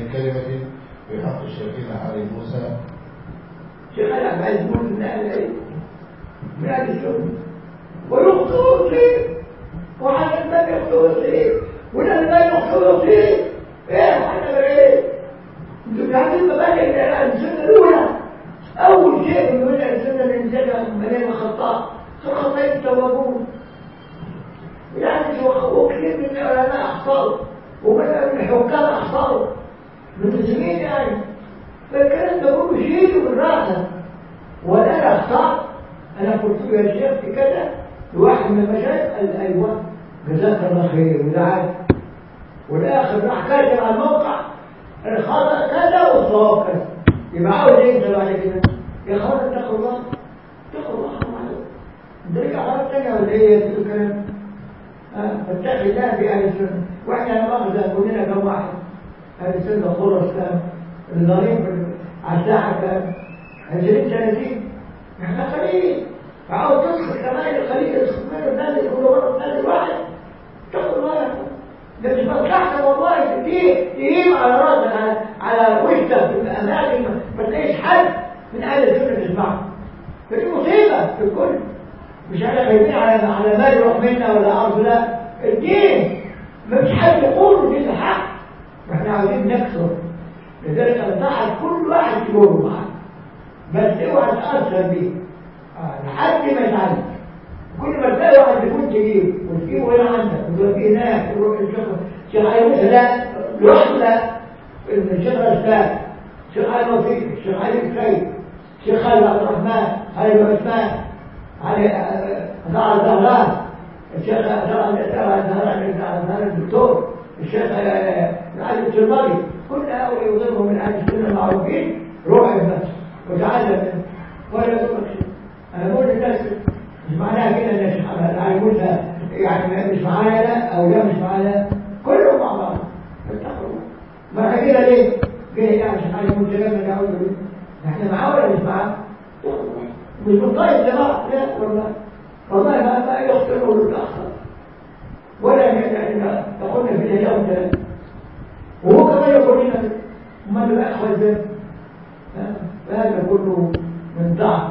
من كلمة في حق شيخنا علي موسى شيخ العبد العزيز بن من اهل العلم من اهل السنه ويخطئ فيه وعلى الباب يخطئ فيه والالبان يخطئ فيه ايه وحنا ايه انتوا عارفين مبادئ السنه الاولى اول شيء من مبادئ السنه الانسان مليان خطاء الخطاء التوابون يعني وكثير من العلماء اخطاوا ومن الحكام اخطاوا من المسلمين يعني فالكلام ده كله شيله من راسه ولا انا اخطات انا قلت له يا شيخ في كذا لواحد من المشايخ قال ايوه جزاك الله خير ودعاء والاخر راح كاتب على الموقع الخطا كذا والصواب كذا يبقى عاوز ايه بعد كده يا اخوان اتقوا الله اتقوا الله نرجع مرة تانية ولا ايه يا الكلام فاتقي الله في اهل السنة واحنا مؤاخذة كلنا كم واحد اهل السنة خلص كام الضريب على الساعة كام 20 30 احنا خليل فعاوز تدخل كمان الخليل يدخل منه الناس كل مرة الناس واحد اتقوا الله يا اخوان ده مش مصلحتك والله كتير تقيم على راسك على على وشك في الاماكن ما تلاقيش حد من اهل السنة تسمعه فدي مصيبة في الكل مش احنا خايفين على على مال يروح منا ولا ارض لا الدين ما فيش حد يقول دين الحق واحنا عاوزين نكسر لذلك انصحك كل واحد يقول معاك بس اوعى تاثر بيه آه لحد ما يتعلم كل ما تلاقي واحد يكون تجيب وتجيبه هنا عندك وتوديه هناك وتروح الشيخ شيخ علي لا لوحده لا الشيخ الاسباب شيخ علي وفيق الشيخ علي الكيد شيخ خالد عبد الرحمن خالد عثمان علي زهر زهران الشيخ زهران زهران الدكتور الشيخ علي الترمذي كل هؤلاء يضرهم من اهل السنه المعروفين روح النفس وتعلم منه ولا يضرك شيء انا بقول للناس مش معناها كده ان العلمون يعني مش معانا لا او لا مش معانا كلهم مع بعض اتقوا ما احنا كده ليه؟ كده يعني مش علمون كلام نعوذ بالله احنا معاه ولا مش معاه؟ مش بنطيب لبعض لا والله والله ما ما يخطر ولا يتاخر ولا يعني تقولنا في اليوم ثلاث وهو كمان يقول لنا امال بقى اخوه ازاي؟ هذا كله من ضعف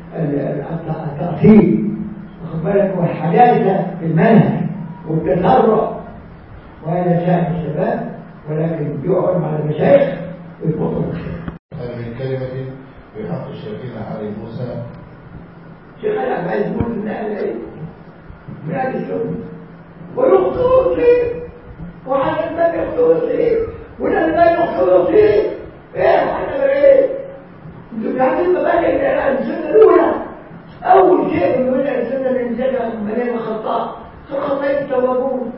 التأثير واخد بالك والحداثة في المنهج والتسرع وهذا شأن الشباب ولكن يقعد مع المشايخ ويطلقوا الخير هذا من كلمة في حق شيخنا علي موسى شيخ العبد العزيز بن من اهل العلم من اهل السنه ويخطئ فيه وعلى الباب يخطئ فيه والالبان يخطئ فيه ايه وحنا ايه انتوا عارفين مبادئ السنه الاولى اول شيء من مبادئ السنه الانسان مليان خطاء الخطاء التوابون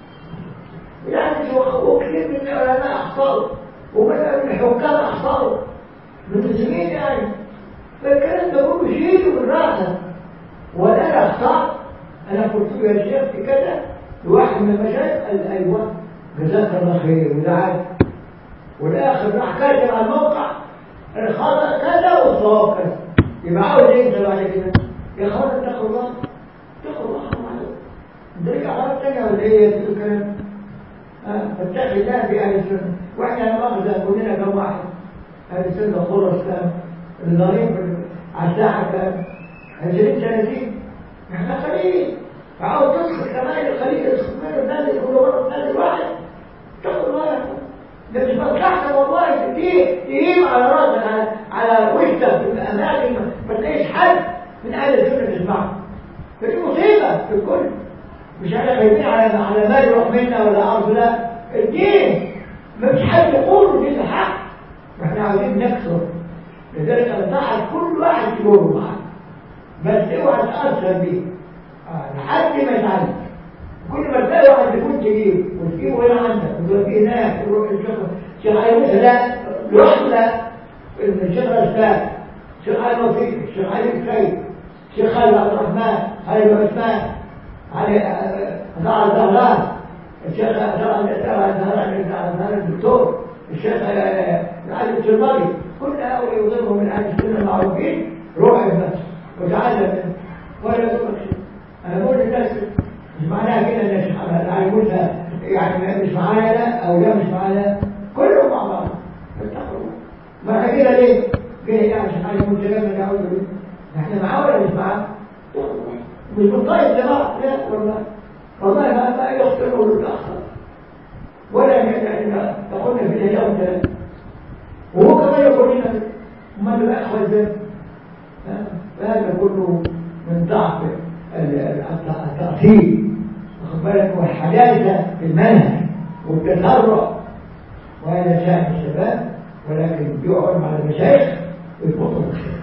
يعني وكثير من العلماء اخطاوا ومن الحكام اخطاوا من المسلمين يعني فالكلام ده كله شيله من راسه ولا انا اخطات انا قلت له يا شيخ في كذا لواحد من المشايخ قال ايوه جزاك الله خير ودعاء والاخر راح كاتب على الموقع الخطا كذا والصواب كذا يبقى عاوز ايه بعد كده يا اخوان اتقوا الله اتقوا الله نرجع مره ثانيه ولا ايه يا الكلام فاتقي الله في اهل السنه واحنا مؤاخذه كلنا كم واحد اهل السنه خلص كام الضريب على الساعة كام 20 30 احنا خليل فعاوز تدخل كمان الخليل يدخل منه الناس كل مرة الناس واحد اتقوا الله يا اخوان ده مش مصلحتك والله كتير تقيم على راسك على على وشك في الاماكن ما تلاقيش حد من اهل السنه تسمعه فدي مصيبه في الكل مش احنا خايفين على على مال يروح منا ولا ارض لا الدين ما فيش حد يقول دين الحق واحنا عاوزين نكسر لذلك انصحك كل واحد يقول معاك بس اوعى تاثر بيه آه لحد ما يتعلم كل ما تلاقي واحد يكون تجيب وتجيبه هنا عندك وتوديه هناك وتروح الشيخ شيخ علي موسى لا لوحده لا الشيخ الاسباب شيخ علي وفيق الشيخ علي الكيد شيخ خالد عبد الرحمن خالد عثمان علي زهر زهران الشيخ زهران الدكتور الشيخ علي الترمذي كل هؤلاء يضرهم من اهل السنه المعروفين روح النفس وتعلم منه ولا يضرك شيء انا بقول للناس مش معناها كده ان العلمون يعني مش معانا لا او لا مش معانا كلهم مع بعض أعوذ بالله احنا معاه ولا مش معاه؟ مش بنطيب لبعض لا والله والله ما ما يخطر ولا يتأخر ولا يقولنا في اليوم ثلاثة وهو كمان يقول لنا ما نبقى اخوة ازاي فهذا كله من ضعف التأثير واخد بالك والحداثة في المنهج والتسرع وهذا شأن الشباب ولكن يقعد مع المشايخ ويبطل الخير